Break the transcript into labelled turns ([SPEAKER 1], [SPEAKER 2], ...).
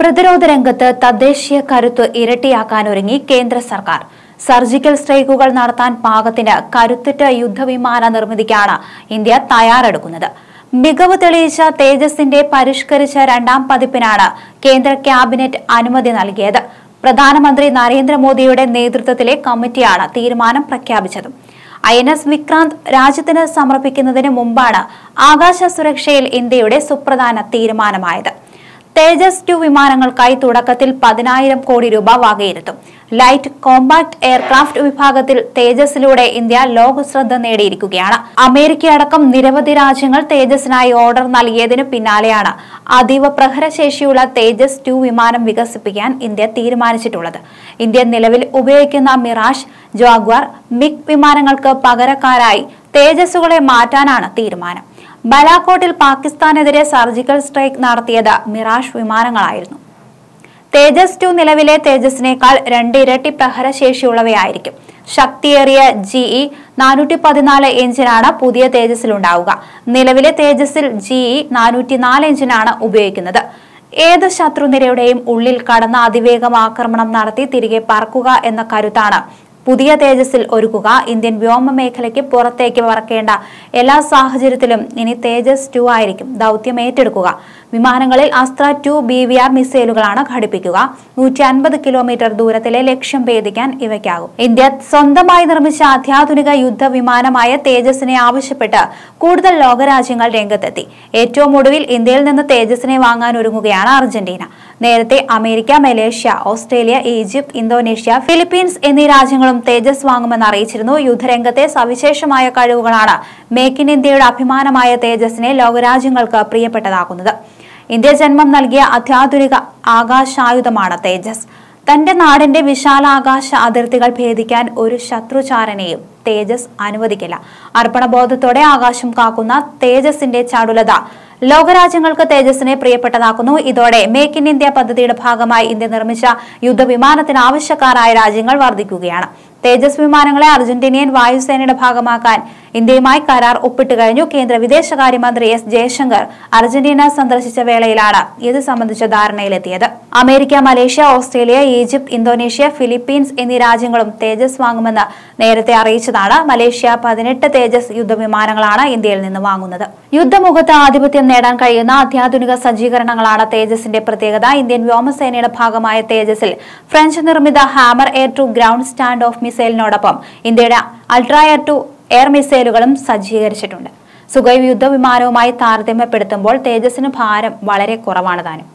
[SPEAKER 1] പ്രതിരോധ രംഗത്ത് തദ്ദേശീയ കരുത്ത് ഇരട്ടിയാക്കാനൊരുങ്ങി കേന്ദ്ര സർക്കാർ സർജിക്കൽ സ്ട്രൈക്കുകൾ നടത്താൻ പാകത്തിന് കരുത്തുറ്റ യുദ്ധവിമാന നിർമ്മിതിക്കാണ് ഇന്ത്യ തയ്യാറെടുക്കുന്നത് മികവ് തെളിയിച്ച തേജസിന്റെ പരിഷ്കരിച്ച രണ്ടാം പതിപ്പിനാണ് കേന്ദ്ര ക്യാബിനറ്റ് അനുമതി നൽകിയത് പ്രധാനമന്ത്രി നരേന്ദ്രമോദിയുടെ നേതൃത്വത്തിലെ കമ്മിറ്റിയാണ് തീരുമാനം പ്രഖ്യാപിച്ചത് ഐ എൻ എസ് വിക്രാന്ത് രാജ്യത്തിന് സമർപ്പിക്കുന്നതിന് മുമ്പാണ് ആകാശ സുരക്ഷയിൽ ഇന്ത്യയുടെ സുപ്രധാന തീരുമാനമായത് തേജസ് ടു വിമാനങ്ങൾക്കായി തുടക്കത്തിൽ പതിനായിരം കോടി രൂപ വകയിരുത്തും ലൈറ്റ് കോമ്പാക്ട് എയർക്രാഫ്റ്റ് വിഭാഗത്തിൽ തേജസിലൂടെ ഇന്ത്യ ലോക ശ്രദ്ധ നേടിയിരിക്കുകയാണ് അമേരിക്കയടക്കം നിരവധി രാജ്യങ്ങൾ തേജസിനായി ഓർഡർ നൽകിയതിനു പിന്നാലെയാണ് അതീവ പ്രഹരശേഷിയുള്ള തേജസ് ടു വിമാനം വികസിപ്പിക്കാൻ ഇന്ത്യ തീരുമാനിച്ചിട്ടുള്ളത് ഇന്ത്യ നിലവിൽ ഉപയോഗിക്കുന്ന മിറാഷ് ജാഗ്വാർ മിഗ് വിമാനങ്ങൾക്ക് പകരക്കാരായി തേജസ്സുകളെ മാറ്റാനാണ് തീരുമാനം ബലാക്കോട്ടിൽ പാകിസ്ഥാനെതിരെ സർജിക്കൽ സ്ട്രൈക്ക് നടത്തിയത് മിറാഷ് വിമാനങ്ങളായിരുന്നു തേജസ് ടു നിലവിലെ തേജസിനേക്കാൾ രണ്ടിരട്ടി പ്രഹരശേഷിയുള്ളവയായിരിക്കും ശക്തിയേറിയ ജിഇ നാനൂറ്റി പതിനാല് എഞ്ചിനാണ് പുതിയ തേജസിലുണ്ടാവുക നിലവിലെ തേജസിൽ ജിഇ നാനൂറ്റി നാല് എഞ്ചിനാണ് ഉപയോഗിക്കുന്നത് ഏത് ശത്രുനിരയുടെയും ഉള്ളിൽ കടന്ന അതിവേഗം ആക്രമണം നടത്തി തിരികെ പറക്കുക എന്ന കരുത്താണ് പുതിയ തേജസിൽ ഒരുക്കുക ഇന്ത്യൻ വ്യോമ മേഖലയ്ക്ക് പുറത്തേക്ക് പറക്കേണ്ട എല്ലാ സാഹചര്യത്തിലും ഇനി തേജസ് ടു ആയിരിക്കും ദൗത്യം ഏറ്റെടുക്കുക വിമാനങ്ങളിൽ Astra two B V R മിസൈലുകളാണ് ഘടിപ്പിക്കുക നൂറ്റി അൻപത് കിലോമീറ്റർ ദൂരത്തിലെ ലക്ഷ്യം ഭേദിക്കാൻ ഇവയ്ക്കാകും ഇന്ത്യ സ്വന്തമായി നിർമ്മിച്ച അത്യാധുനിക യുദ്ധവിമാനമായ തേജസിനെ ആവശ്യപ്പെട്ട് കൂടുതൽ ലോകരാജ്യങ്ങൾ രംഗത്തെത്തി ഏറ്റവും ഒടുവിൽ ഇന്ത്യയിൽ നിന്ന് തേജസിനെ വാങ്ങാൻ ഒരുങ്ങുകയാണ് അർജന്റീന നേരത്തെ America Malaysia Australia Egypt Indonesia Philippines എന്നീ രാജ്യങ്ങളും തേജസ് വാങ്ങുമെന്ന് അറിയിച്ചിരുന്നു യുദ്ധരംഗത്തെ സവിശേഷമായ കഴിവുകളാണ് മേക്ക് ഇൻ ഇന്ത്യയുടെ അഭിമാനമായ തേജസിനെ ലോകരാജ്യങ്ങൾക്ക് പ്രിയപ്പെട്ടതാക്കുന്നത് ഇന്ത്യ ജന്മം നൽകിയ അത്യാധുനിക ആകാശായുധമാണ് തേജസ് തന്റെ നാടിന്റെ വിശാലാകാശ അതിർത്തികൾ ഭേദിക്കാൻ ഒരു ശത്രുചാരനെയും തേജസ് അനുവദിക്കില്ല അർപ്പണബോധത്തോടെ ആകാശം കാക്കുന്ന തേജസിന്റെ ചടുലത ലോകരാജ്യങ്ങൾക്ക് തേജസിനെ പ്രിയപ്പെട്ടതാക്കുന്നു ഇതോടെ മേക്ക് ഇൻ ഇന്ത്യ പദ്ധതിയുടെ ഭാഗമായി ഇന്ത്യ നിർമ്മിച്ച യുദ്ധവിമാനത്തിന് ആവശ്യക്കാരായ രാജ്യങ്ങൾ വർദ്ധിക്കുകയാണ് തേജസ് വിമാനങ്ങളെ അർജന്റീനിയൻ വായുസേനയുടെ ഭാഗമാക്കാൻ ഇന്ത്യയുമായി കരാർ ഒപ്പിട്ട് കഴിഞ്ഞു കേന്ദ്ര വിദേശകാര്യമന്ത്രി എസ് ജയശങ്കർ അർജന്റീന സന്ദർശിച്ച വേളയിലാണ് ഇത് സംബന്ധിച്ച ധാരണയിലെത്തിയത് America Malaysia Australia Egypt Indonesia Philippines എന്നീ രാജ്യങ്ങളും തേജസ് വാങ്ങുമെന്ന് നേരത്തെ അറിയിച്ചതാണ് മലേഷ്യ പതിനെട്ട് തേജസ് യുദ്ധവിമാനങ്ങളാണ് ഇന്ത്യയിൽ നിന്ന് വാങ്ങുന്നത് യുദ്ധമുഖത്ത് ആധിപത്യം നേടാൻ കഴിയുന്ന അത്യാധുനിക സജ്ജീകരണങ്ങളാണ് തേജസിന്റെ പ്രത്യേകത ഇന്ത്യൻ വ്യോമസേനയുടെ ഭാഗമായ തേജസിൽ ഫ്രഞ്ച് നിർമ്മിത hammer air to ground stand off മിസൈലിനോടൊപ്പം ഇന്ത്യയുടെ അൾട്രാ എയർ ടു എയർ മിസൈലുകളും സജ്ജീകരിച്ചിട്ടുണ്ട് സുഖൈ യുദ്ധവിമാനവുമായി താരതമ്യപ്പെടുത്തുമ്പോൾ തേജസിന് ഭാരം വളരെ കുറവാണ് താനും